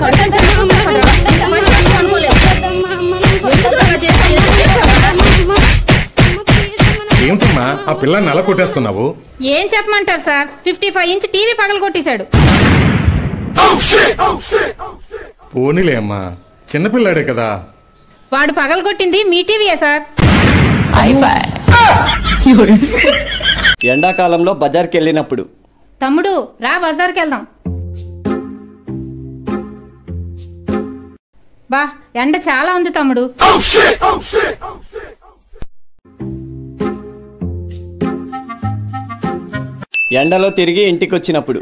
ఏమిటమ్మా ఆ పిల్లని అలా కొట్టేస్తున్నావు ఏం చెప్పమంటారు sir fifty five inch TV పగల కొట్టేశాడు పోనీలే అమ్మా చిన్నపిల్లాడే కదా వాడు పగల కొట్టింది మీ టీవీయే సార్ ఎండాకాలంలో బజార్కి వెళ్ళినప్పుడు తమ్ముడు రా బజార్కి వెళ్దాం బా ఎండ చాలా ఉంది తమ్ముడు ఎండలో తిరిగి ఇంటికి వచ్చినప్పుడు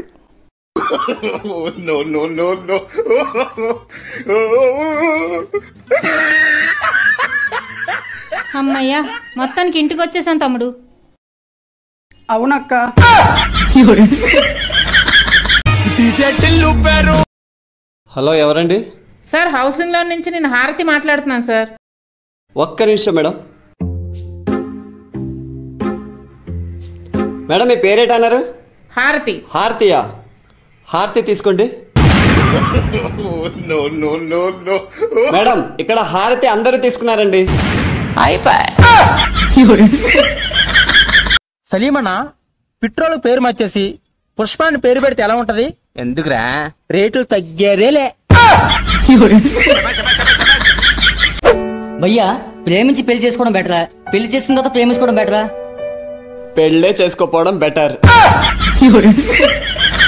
అమ్మయ్యా మొత్తానికి ఇంటికి వచ్చేసాం తమ్ముడు అవునక్క హలో ఎవరండి సార్ హౌసింగ్ లోన్ నుంచి నేను హారతి మాట్లాడుతున్నాను సార్ ఒక్క నిమిషం మేడం మేడం మీ పేరేట అన్నారు హారతి హారతియా హారతి తీసుకోండి మేడం ఇక్కడ హారతి అందరూ తీసుకున్నారండి సలీమన్న పెట్రోల్ పేరు మార్చేసి పుష్పాన్ని పేరు పెడితే ఎలా ఉంటది ఎందుకురా రేట్లు తగ్గేదేలే భయ్యా ప్రేమించి పెళ్లి చేసుకోవడం బెటరా పెళ్లి చేసుకున్న తర్వాత ప్రేమించుకోవడం బెటరా పెళ్ళే చేసుకోపోవడం బెటర్